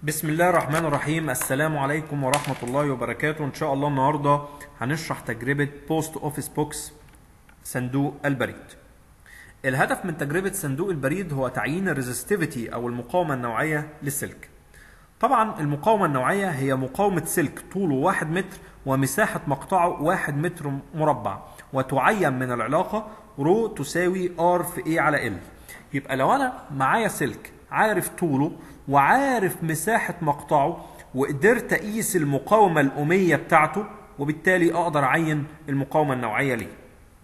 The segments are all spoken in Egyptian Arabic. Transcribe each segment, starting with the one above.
بسم الله الرحمن الرحيم السلام عليكم ورحمة الله وبركاته إن شاء الله النهاردة هنشرح تجربة بوست أوفيس بوكس صندوق البريد الهدف من تجربة صندوق البريد هو تعيين الريزستيفيتي أو المقاومة النوعية للسلك طبعا المقاومة النوعية هي مقاومة سلك طوله واحد متر ومساحة مقطعه واحد متر مربع وتعين من العلاقة رو تساوي ار في اي على ال يبقى لو انا معايا سلك عارف طوله وعارف مساحة مقطعه وقدرت اقيس المقاومة الأمية بتاعته وبالتالي اقدر اعين المقاومة النوعية ليه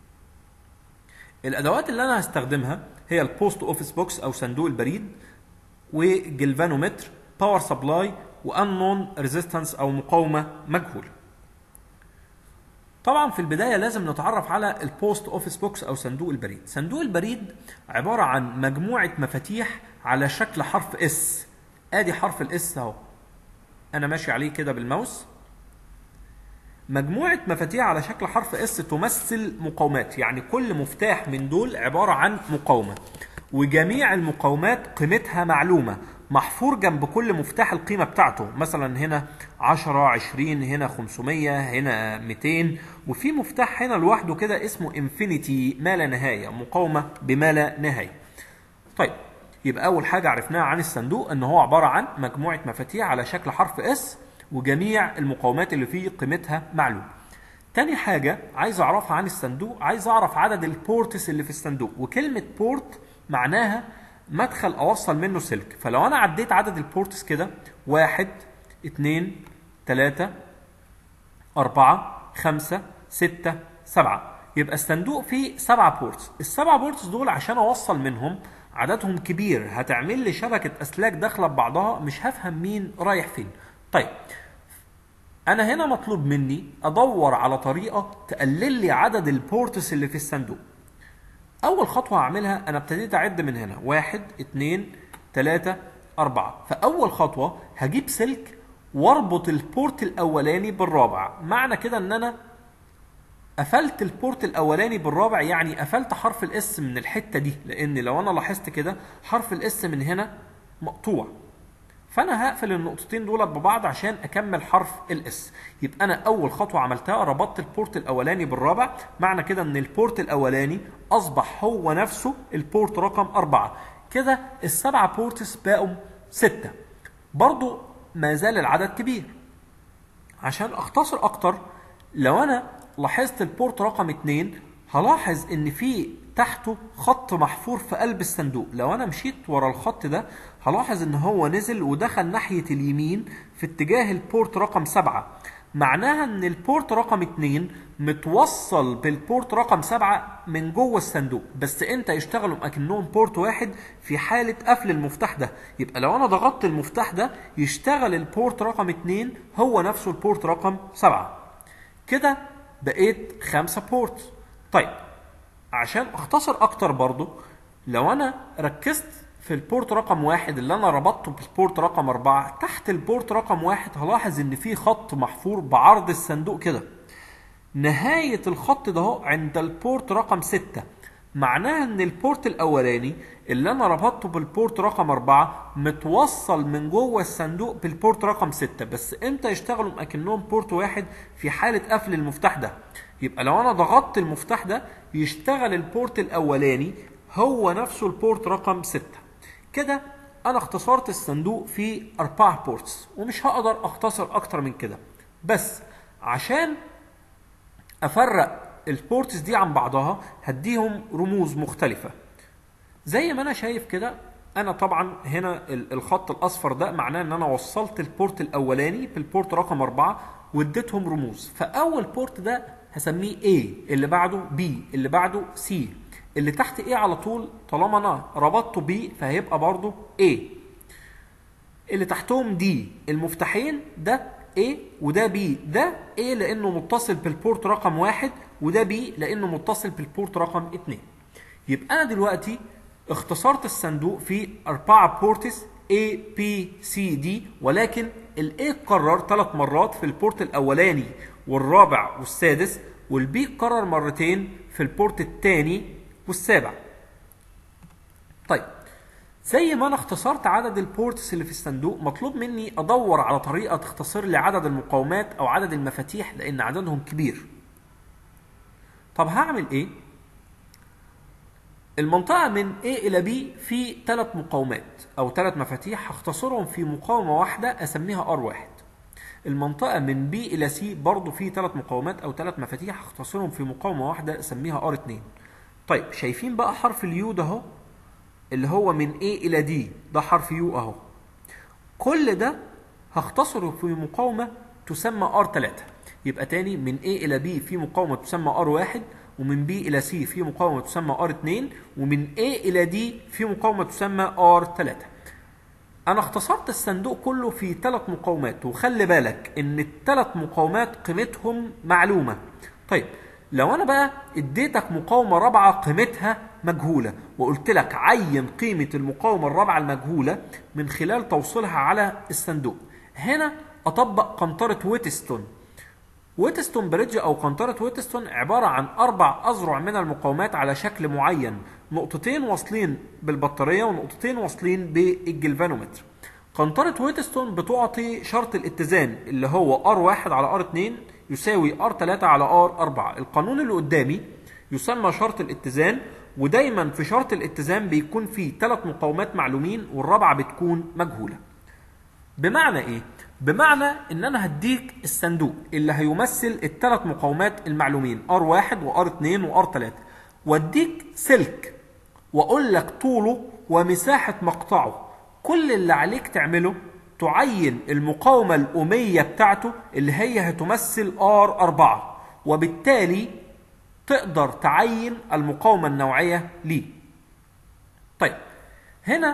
الادوات اللي انا هستخدمها هي البوست اوفيس بوكس او صندوق البريد وجلفانومتر باور سبلاي وانون ريزيستنس او مقاومه مجهوله طبعا في البدايه لازم نتعرف على البوست اوفيس بوكس او صندوق البريد صندوق البريد عباره عن مجموعه مفاتيح على شكل حرف اس ادي حرف الاس اهو انا ماشي عليه كده بالماوس مجموعة مفاتيح على شكل حرف اس تمثل مقاومات يعني كل مفتاح من دول عبارة عن مقاومة وجميع المقاومات قيمتها معلومة محفور جنب كل مفتاح القيمة بتاعته مثلا هنا 10 20 هنا 500 هنا 200 وفي مفتاح هنا لوحده كده اسمه انفينيتي ما لا نهاية مقاومة بما لا نهاية طيب يبقى أول حاجة عرفناها عن الصندوق إن هو عبارة عن مجموعة مفاتيح على شكل حرف اس وجميع المقاومات اللي فيه قيمتها معلومة تاني حاجة عايز أعرفها عن الصندوق عايز أعرف عدد البورتس اللي في الصندوق وكلمة بورت معناها مدخل أوصل منه سلك فلو أنا عديت عدد البورتس كده واحد اتنين تلاتة أربعة خمسة ستة سبعة يبقى الصندوق فيه سبعة بورتس السبعة بورتس دول عشان أوصل منهم عددهم كبير هتعمل لي شبكة أسلاك داخلة ببعضها مش هفهم مين رايح فين طيب انا هنا مطلوب مني ادور على طريقه تقلل لي عدد البورتس اللي في الصندوق اول خطوه هعملها انا ابتديت اعد من هنا واحد اتنين تلاتة اربعة فاول خطوه هجيب سلك واربط البورت الاولاني بالرابع معنى كده ان انا قفلت البورت الاولاني بالرابع يعني قفلت حرف الاس من الحته دي لان لو انا لاحظت كده حرف الاس من هنا مقطوع فانا هقفل النقطتين دول ببعض عشان اكمل حرف الاس يبقى انا اول خطوه عملتها ربطت البورت الاولاني بالرابع معنى كده ان البورت الاولاني اصبح هو نفسه البورت رقم أربعة كده السبعة بورتس بقوا ستة برضو ما زال العدد كبير عشان اختصر اكتر لو انا لاحظت البورت رقم اتنين هلاحظ ان في تحته خط محفور في قلب الصندوق لو انا مشيت ورا الخط ده هلاحظ ان هو نزل ودخل ناحية اليمين في اتجاه البورت رقم سبعة معناها ان البورت رقم اتنين متوصل بالبورت رقم سبعة من جوه الصندوق بس انت يشتغلوا اكنهم بورت واحد في حالة قفل المفتاح ده يبقى لو انا ضغطت المفتاح ده يشتغل البورت رقم اتنين هو نفسه البورت رقم سبعة كده بقيت خمسة بورت طيب عشان اختصر اكتر برضو لو انا ركزت في البورت رقم واحد اللي انا ربطته بالبورت رقم اربعة تحت البورت رقم واحد هلاحظ ان في خط محفور بعرض الصندوق كده نهاية الخط ده هو عند البورت رقم ستة معناها ان البورت الاولاني اللي انا ربطته بالبورت رقم أربعة متوصل من جوه الصندوق بالبورت رقم ستة بس امتى يشتغلوا اكنهم بورت واحد في حالة قفل المفتاح ده يبقى لو انا ضغطت المفتاح ده يشتغل البورت الاولاني هو نفسه البورت رقم ستة كده انا اختصرت الصندوق في اربعة بورتس ومش هقدر اختصر اكتر من كده بس عشان افرق البورتس دي عن بعضها هديهم رموز مختلفة زي ما انا شايف كده انا طبعا هنا الخط الاصفر ده معناه ان انا وصلت البورت الاولاني بالبورت رقم أربعة واديتهم رموز فاول بورت ده هسميه A اللي بعده B اللي بعده C اللي تحت A على طول طالما انا ربطته B فهيبقى برضه A اللي تحتهم D المفتاحين ده A وده B ده A لانه متصل بالبورت رقم واحد وده B لانه متصل بالبورت رقم اتنين يبقى انا دلوقتي اختصرت الصندوق في أربعة بورتس A B C D ولكن ال A اتكرر ثلاث مرات في البورت الأولاني والرابع والسادس والبي اتكرر مرتين في البورت الثاني والسابع. طيب زي ما انا اختصرت عدد البورتس اللي في الصندوق مطلوب مني ادور على طريقه تختصر لي عدد المقاومات او عدد المفاتيح لان عددهم كبير طب هعمل ايه المنطقة من A إلى B في ثلاث مقاومات أو ثلاث مفاتيح هختصرهم في مقاومة واحدة أسميها R1 المنطقة من B إلى C برضو في ثلاث مقاومات أو ثلاث مفاتيح هختصرهم في مقاومة واحدة أسميها R2 طيب شايفين بقى حرف اليو ده اهو اللي هو من A إلى D ده حرف يو أهو كل ده هختصره في مقاومة تسمى R3 يبقى تاني من A إلى B في مقاومة تسمى R1 ومن B إلى C في مقاومة تسمى R2 ومن A إلى D في مقاومة تسمى R3 أنا اختصرت الصندوق كله في ثلاث مقاومات وخلي بالك إن الثلاث مقاومات قيمتهم معلومة طيب لو أنا بقى اديتك مقاومة رابعة قيمتها مجهولة وقلت لك عين قيمة المقاومة الرابعة المجهولة من خلال توصيلها على الصندوق هنا أطبق قنطرة ويتستون ويتستون بريدج او قنطرة ويتستون عبارة عن اربع اذرع من المقاومات على شكل معين نقطتين واصلين بالبطارية ونقطتين واصلين بالجلفانومتر قنطرة ويتستون بتعطي شرط الاتزان اللي هو R1 على R2 يساوي R3 على R4 القانون اللي قدامي يسمى شرط الاتزان ودايما في شرط الاتزان بيكون فيه ثلاث مقاومات معلومين والرابعة بتكون مجهولة بمعنى ايه؟ بمعنى ان انا هديك الصندوق اللي هيمثل الثلاث مقاومات المعلومين R1 وR2 وR3 واديك سلك واقول لك طوله ومساحة مقطعه كل اللي عليك تعمله تعين المقاومة الأمية بتاعته اللي هي هتمثل R4 وبالتالي تقدر تعين المقاومة النوعية ليه طيب هنا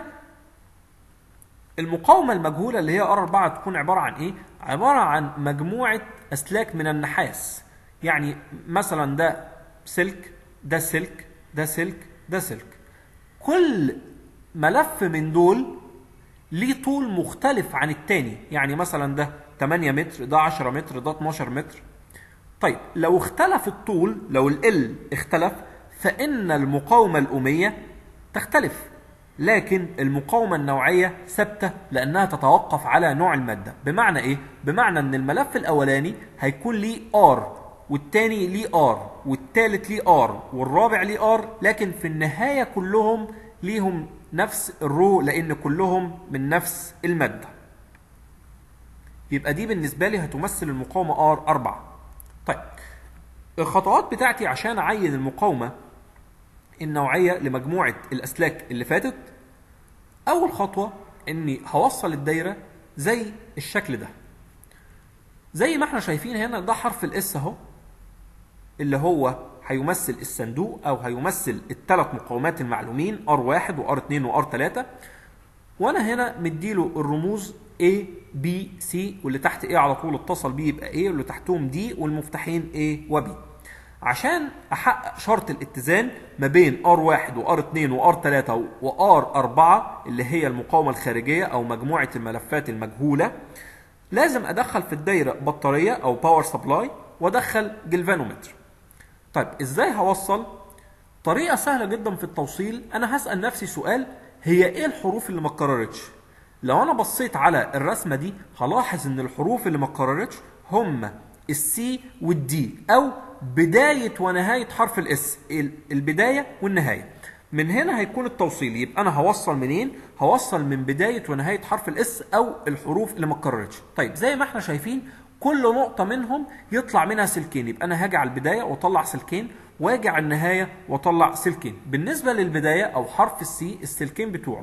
المقاومة المجهولة اللي هي R4 تكون عبارة عن إيه؟ عبارة عن مجموعة أسلاك من النحاس يعني مثلا ده سلك ده سلك ده سلك ده سلك كل ملف من دول ليه طول مختلف عن التاني يعني مثلا ده 8 متر ده 10 متر ده 12 متر طيب لو اختلف الطول لو ال اختلف فإن المقاومة الأمية تختلف لكن المقاومة النوعية ثابتة لأنها تتوقف على نوع المادة بمعنى إيه؟ بمعنى أن الملف الأولاني هيكون ليه R والتاني ليه R والتالت ليه R والرابع ليه R لكن في النهاية كلهم ليهم نفس الرو لأن كلهم من نفس المادة يبقى دي بالنسبة لي هتمثل المقاومة R 4 طيب الخطوات بتاعتي عشان أعين المقاومة النوعيه لمجموعه الاسلاك اللي فاتت اول خطوه اني هوصل الدايره زي الشكل ده زي ما احنا شايفين هنا ده حرف الاس اهو اللي هو هيمثل الصندوق او هيمثل الثلاث مقاومات المعلومين R1 وR2 وR3 وانا هنا مديله الرموز A B C واللي تحت A على طول اتصل بيه يبقى A واللي تحتهم D والمفتاحين A و B عشان احقق شرط الاتزان ما بين R1 وR2 وR3 وR4 اللي هي المقاومة الخارجية او مجموعة الملفات المجهولة لازم ادخل في الدايرة بطارية او باور سبلاي وادخل جلفانومتر طيب ازاي هوصل طريقة سهلة جدا في التوصيل انا هسأل نفسي سؤال هي ايه الحروف اللي ما اتكررتش لو انا بصيت على الرسمة دي هلاحظ ان الحروف اللي ما اتكررتش هم السي والدي او بداية ونهاية حرف الاس البداية والنهاية من هنا هيكون التوصيل يبقى انا هوصل منين هوصل من بداية ونهاية حرف الاس او الحروف اللي ما اتكررتش طيب زي ما احنا شايفين كل نقطة منهم يطلع منها سلكين يبقى انا هاجي على البداية واطلع سلكين واجي على النهاية واطلع سلكين بالنسبة للبداية او حرف السي السلكين بتوعه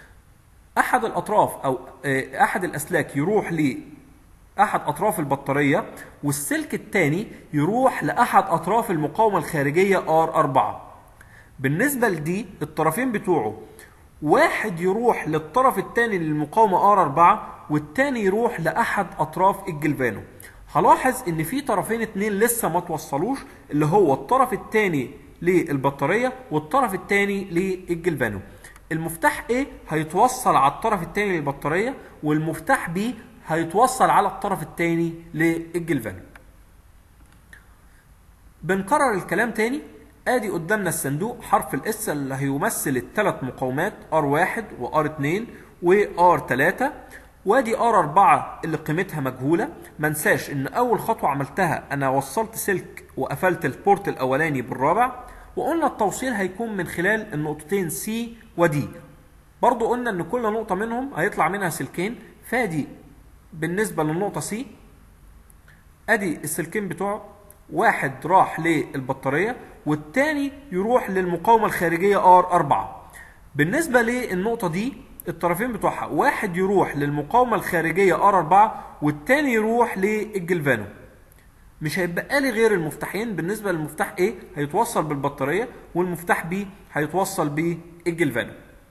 احد الاطراف او احد الاسلاك يروح ل احد اطراف البطاريه والسلك الثاني يروح لاحد اطراف المقاومه الخارجيه R4 بالنسبه لدي الطرفين بتوعه واحد يروح للطرف الثاني للمقاومه R4 والثاني يروح لاحد اطراف الجلفانو هلاحظ ان في طرفين اتنين لسه ما توصلوش اللي هو الطرف الثاني للبطاريه والطرف الثاني للجلفانو المفتاح A هيتوصل على الطرف الثاني للبطاريه والمفتاح B هيتوصل على الطرف الثاني للجلفانو بنكرر الكلام تاني ادي قدامنا الصندوق حرف الاس اللي هيمثل الثلاث مقاومات R1 وR2 وR3 وادي R4 اللي قيمتها مجهولة ما انساش ان اول خطوة عملتها انا وصلت سلك وقفلت البورت الاولاني بالرابع وقلنا التوصيل هيكون من خلال النقطتين C و D برضو قلنا ان كل نقطة منهم هيطلع منها سلكين فادي بالنسبة للنقطة C ادي السلكين بتوعه واحد راح للبطارية والتاني يروح للمقاومة الخارجية R4 بالنسبة للنقطة دي الطرفين بتوعها واحد يروح للمقاومة الخارجية R4 والتاني يروح للجلفانو مش هيبقى لي غير المفتاحين بالنسبة للمفتاح A هيتوصل بالبطارية والمفتاح B هيتوصل بالجلفانو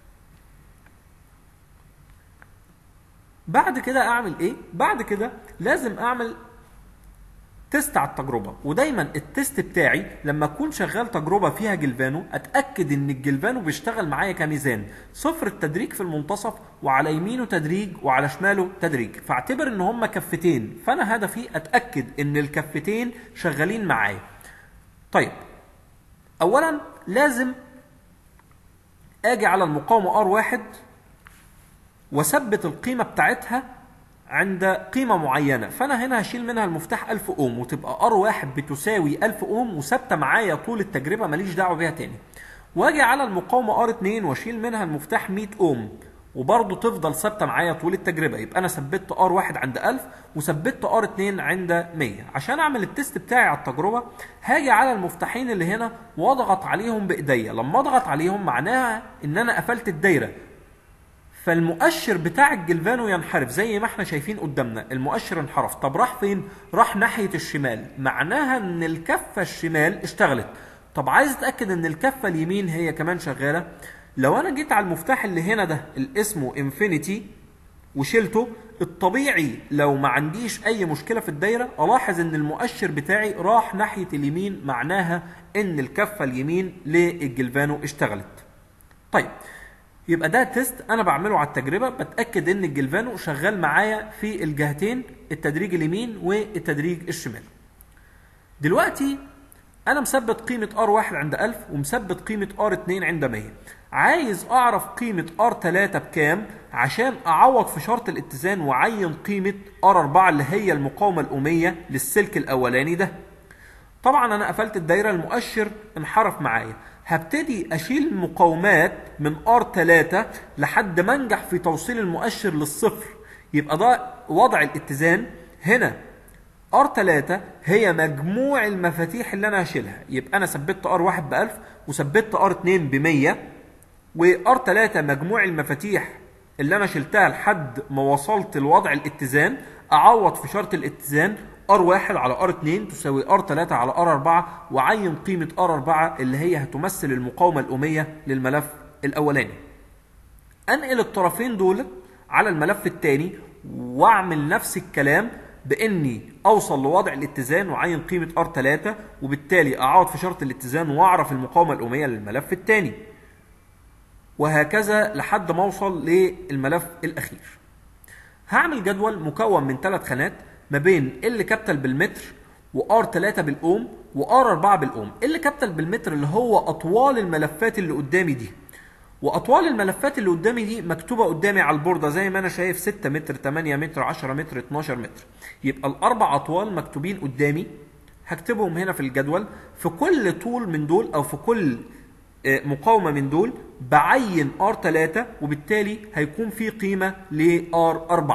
بعد كده اعمل ايه بعد كده لازم اعمل تيست على التجربه ودايما التيست بتاعي لما اكون شغال تجربه فيها جلفانو اتاكد ان الجلفانو بيشتغل معايا كميزان صفر التدريج في المنتصف وعلى يمينه تدريج وعلى شماله تدريج فاعتبر ان هما كفتين فانا هدفي اتاكد ان الكفتين شغالين معايا طيب اولا لازم اجي على المقاومه R1 واثبت القيمه بتاعتها عند قيمة معينة فأنا هنا هشيل منها المفتاح 1000 أوم وتبقى R1 بتساوي 1000 أوم وثابتة معايا طول التجربة ماليش دعوة بيها تاني واجي على المقاومة R2 واشيل منها المفتاح 100 أوم وبرضه تفضل ثابتة معايا طول التجربة يبقى أنا ثبت R1 عند 1000 وثبت R2 عند 100 عشان أعمل التست بتاعي على التجربة هاجي على المفتاحين اللي هنا وأضغط عليهم بإيديا لما أضغط عليهم معناها إن أنا قفلت الدايرة فالمؤشر بتاع الجلفانو ينحرف زي ما احنا شايفين قدامنا المؤشر انحرف طب راح فين راح ناحيه الشمال معناها ان الكفه الشمال اشتغلت طب عايز اتاكد ان الكفه اليمين هي كمان شغاله لو انا جيت على المفتاح اللي هنا ده اللي اسمه انفينيتي وشلته الطبيعي لو ما عنديش اي مشكله في الدايره الاحظ ان المؤشر بتاعي راح ناحيه اليمين معناها ان الكفه اليمين للجلفانو اشتغلت طيب يبقى ده تيست انا بعمله على التجربه بتاكد ان الجلفانو شغال معايا في الجهتين التدريج اليمين والتدريج الشمال دلوقتي انا مثبت قيمه R1 عند 1000 ومثبت قيمه R2 عند 100 عايز اعرف قيمه R3 بكام عشان اعوض في شرط الاتزان واعين قيمه R4 اللي هي المقاومه الأمية للسلك الاولاني ده طبعا انا قفلت الدايره المؤشر انحرف معايا هبتدي اشيل المقاومات من R3 لحد ما انجح في توصيل المؤشر للصفر يبقى ده وضع الاتزان هنا R3 هي مجموع المفاتيح اللي انا هشيلها يبقى انا ثبت R1 ب 1000 وثبت R2 ب 100 وR3 مجموع المفاتيح اللي انا شلتها لحد ما وصلت لوضع الاتزان اعوض في شرط الاتزان R1 على R2 تساوي R3 على R4 وعين قيمة R4 اللي هي هتمثل المقاومة الأمية للملف الأولاني. أنقل الطرفين دول على الملف الثاني واعمل نفس الكلام باني اوصل لوضع الاتزان وعين قيمه R3 وبالتالي اعوض في شرط الاتزان واعرف المقاومه الاميه للملف الثاني. وهكذا لحد ما اوصل للملف الاخير. هعمل جدول مكون من ثلاث خانات ما بين ال كابيتال بالمتر وار 3 بالاوم وار 4 بالاوم ال كابيتال بالمتر اللي هو اطوال الملفات اللي قدامي دي واطوال الملفات اللي قدامي دي مكتوبه قدامي على البورده زي ما انا شايف 6 متر 8 متر 10 متر 12 متر يبقى الاربع اطوال مكتوبين قدامي هكتبهم هنا في الجدول في كل طول من دول او في كل مقاومه من دول بعين R3 وبالتالي هيكون في قيمه ل R4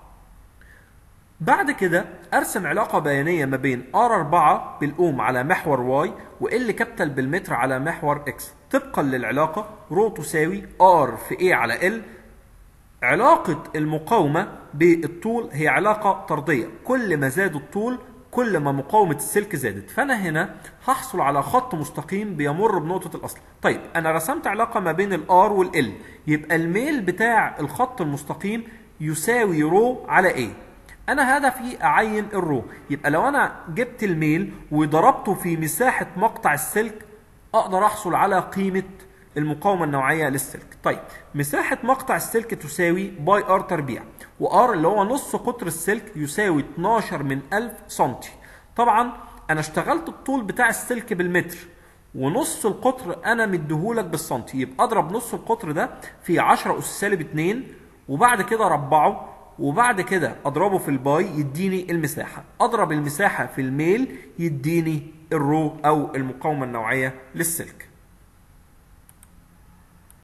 بعد كده ارسم علاقه بيانيه ما بين R4 بالاوم على محور Y وال كابيتال بالمتر على محور X طبقا للعلاقه رو تساوي R في A على L علاقة المقاومة بالطول هي علاقة طردية كل ما زاد الطول كل ما مقاومة السلك زادت فأنا هنا هحصل على خط مستقيم بيمر بنقطة الأصل طيب أنا رسمت علاقة ما بين الآر والإل يبقى الميل بتاع الخط المستقيم يساوي رو على إيه أنا هدفي أعين الرو يبقى لو أنا جبت الميل وضربته في مساحة مقطع السلك أقدر أحصل على قيمة المقاومة النوعية للسلك طيب مساحة مقطع السلك تساوي باي ار تربيع وار اللي هو نص قطر السلك يساوي 12 من 1000 سنتي طبعا انا اشتغلت الطول بتاع السلك بالمتر ونص القطر انا مديهولك بالسنتي يبقى اضرب نص القطر ده في 10 اس سالب 2 وبعد كده اربعه وبعد كده اضربه في الباي يديني المساحه اضرب المساحه في الميل يديني الرو او المقاومه النوعيه للسلك